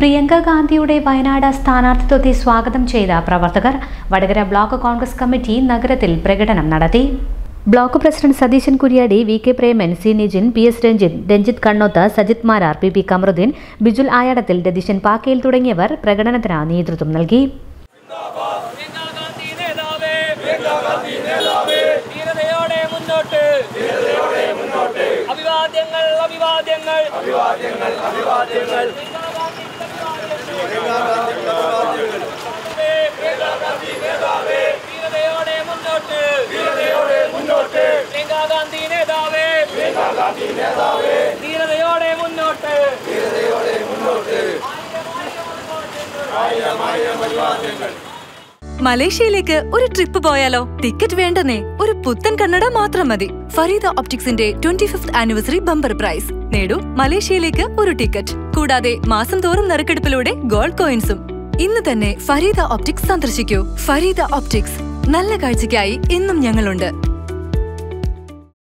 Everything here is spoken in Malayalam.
പ്രിയങ്ക ഗാന്ധിയുടെ വയനാട് സ്ഥാനാർത്ഥിത്വത്തെ സ്വാഗതം ചെയ്ത പ്രവർത്തകർ വടകര ബ്ലോക്ക് കോൺഗ്രസ് കമ്മിറ്റി നഗരത്തിൽ പ്രകടനം നടത്തി block president Satheesan Kuryadi V K Preman C Nijin P S Ranjith Ranjith Kannoth Sajith Marar P P Kamaruddeen Bijul Ayadathil Ratheesan Pakkayil തുടങ്ങിയവർ പ്രകടനത്തിന് നേതൃത്വം നൽകി പ്രിയങ്കാ ഗാന്ധി നേതാവേ ധീരതയോടെ മുന്നോട്ട് അഭിവാദ്യങ്ങൾ അഭിവാദ്യങ്ങൾ പ്രിയങ്കാ ഗാന്ധിക്ക് അഭിവാദ്യങ്ങൾ. ധീരതയോടെ മുന്നോട്ട് പ്രിയങ്കാ ഗാന്ധി നേതാവേ ധീരതയോടെ മുന്നോട്ട് മലേഷ്യയിലേക്ക് ഒരു ട്രിപ്പ് പോയാലോ ടിക്കറ്റ് വേണ്ടെന്നേ ഒരു പുത്തൻ കണ്ണട മാത്രം മതി ഫരീദ ഒപ്റ്റിക്സിന്റെ twenty fifth anniversary bumper prize നേടൂ മലേഷ്യയിലേക്ക് ഒരു ടിക്കറ്റ് കൂടാതെ മാസം തോറും നറുക്കെടുപ്പിലൂടെ ഗോൾഡ് കോയിൻസും ഇന്ന് തന്നെ ഫരീദ ഒപ്റ്റിക്സ് സന്ദർശിക്കൂ ഫരീദ ഒപ്റ്റിക്സ് നല്ല കാഴ്ചയ്ക്കായി എന്നും ഞങ്ങളുണ്ട്